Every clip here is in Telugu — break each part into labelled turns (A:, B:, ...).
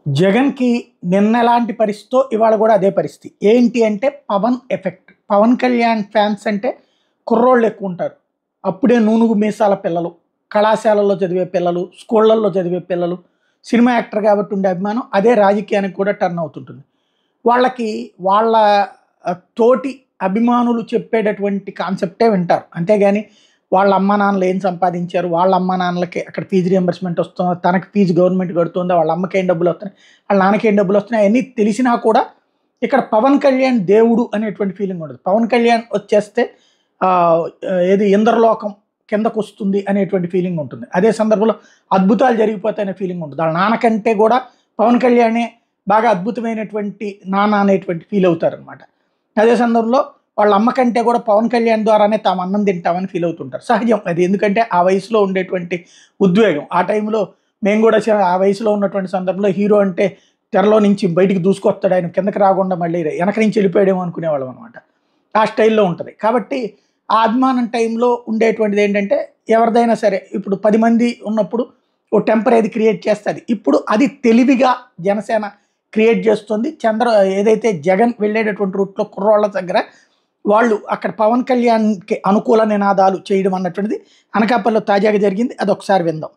A: జగన్కి నిన్న ఎలాంటి పరిస్థితో ఇవాళ కూడా అదే పరిస్థితి ఏంటి అంటే పవన్ ఎఫెక్ట్ పవన్ కళ్యాణ్ ఫ్యాన్స్ అంటే కుర్రోళ్ళు ఎక్కువ ఉంటారు అప్పుడే నూనుగు మీసాల పిల్లలు కళాశాలల్లో చదివే పిల్లలు స్కూళ్ళల్లో చదివే పిల్లలు సినిమా యాక్టర్ కాబట్టి ఉండే అభిమానం అదే రాజకీయానికి కూడా టర్న్ అవుతుంటుంది వాళ్ళకి వాళ్ళ ఆ, తోటి అభిమానులు చెప్పేటటువంటి కాన్సెప్టే వింటారు అంతేగాని వాళ్ళ అమ్మ నాన్నలు ఏం సంపాదించారు వాళ్ళ అమ్మ నాన్నలకి అక్కడ ఫీజు రియంబర్స్మెంట్ వస్తుందా తనకి ఫీజు గవర్నమెంట్ కడుతుందా వాళ్ళ అమ్మకి ఏం డబ్బులు వస్తున్నాయి వాళ్ళ నాన్నకి ఏం డబ్బులు వస్తున్నాయి అవన్నీ తెలిసినా కూడా ఇక్కడ పవన్ కళ్యాణ్ దేవుడు అనేటువంటి ఫీలింగ్ ఉండదు పవన్ కళ్యాణ్ వచ్చేస్తే ఆ, ఏది ఇంద్రలోకం కిందకు వస్తుంది అనేటువంటి ఫీలింగ్ ఉంటుంది అదే సందర్భంలో అద్భుతాలు జరిగిపోతాయనే ఫీలింగ్ ఉంటుంది వాళ్ళ నాన్నకంటే కూడా పవన్ కళ్యాణే బాగా అద్భుతమైనటువంటి నాన్న అనేటువంటి ఫీల్ అవుతారనమాట అదే సందర్భంలో వాళ్ళ అమ్మ కంటే కూడా పవన్ కళ్యాణ్ ద్వారానే తాము అన్నం తింటామని ఫీల్ అవుతుంటారు సహజం అది ఎందుకంటే ఆ వయసులో ఉండేటువంటి ఉద్వేగం ఆ టైంలో మేము కూడా చ- ఆ వయసులో ఉన్నటువంటి సందర్భంలో హీరో అంటే తెరలో నుంచి బయటికి దూసుకొస్తాడు ఆయన కిందకి రాకుండా మళ్ళీ వెనక నుంచి వెళ్ళిపోయాడేమో అనుకునేవాళ్ళం అనమాట ఆ స్టైల్లో ఉంటుంది కాబట్టి ఆ అభిమానం టైంలో ఉండేటువంటిది ఏంటంటే ఎవరిదైనా సరే ఇప్పుడు పది మంది ఉన్నప్పుడు ఓ టెంపర్ ఏది క్రియేట్ చేస్తుంది ఇప్పుడు అది తెలివిగా జనసేన క్రియేట్ చేస్తుంది చంద్ర ఏదైతే జగన్ వెళ్ళేటటువంటి రూట్లో కుర్రోళ్ళ దగ్గర వాళ్ళు అక్కడ పవన్ కళ్యాణ్కి అనుకూల నినాదాలు చేయడం అన్నటువంటిది అనకాపల్లిలో తాజాగా జరిగింది అది ఒకసారి విందాం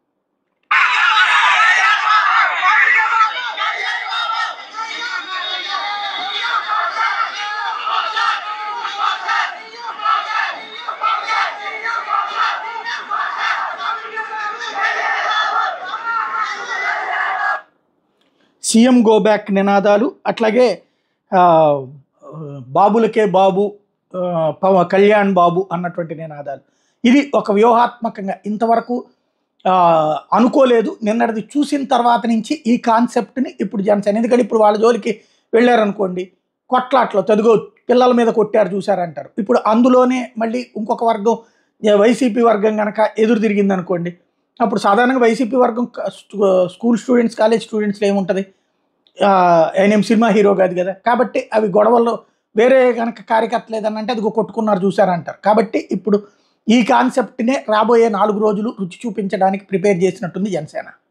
A: సీఎం గో బ్యాక్ నినాదాలు అట్లాగే ఆ, బాబులకే బాబు ఆ, పవ కళ్యాణ్ బాబు అన్నటువంటి నినాదాలు ఇది ఒక వ్యూహాత్మకంగా ఇంతవరకు ఆ, అనుకోలేదు నిన్నటిది చూసిన తర్వాత నుంచి ఈ కాన్సెప్ట్ని ఇప్పుడు జనసేన ఎందుకంటే ఇప్పుడు వాళ్ళ జోలికి వెళ్ళారనుకోండి కొట్లాట్లో తదుగో పిల్లల మీద కొట్టారు చూసారంటారు ఇప్పుడు అందులోనే మళ్ళీ ఇంకొక వర్గం ఏ, వైసీపీ వర్గం కనుక ఎదురు తిరిగింది అనుకోండి అప్పుడు సాధారణంగా వైసీపీ వర్గం క- స్కూ- స్కూల్ స్టూడెంట్స్ కాలేజ్ స్టూడెంట్స్లో ఏముంటుంది ఆ, ఆయన ఏం సినిమా హీరో కాదు కదా కాబట్టి అవి గొడవల్లో వేరే కనుక కార్యకర్తలు ఏదన్నా అంటే అది కొట్టుకున్నారు చూసారంటారు కాబట్టి ఇప్పుడు ఈ కాన్సెప్ట్నే రాబోయే నాలుగు రోజులు రుచి చూపించడానికి ప్రిపేర్ చేసినట్టుంది జనసేన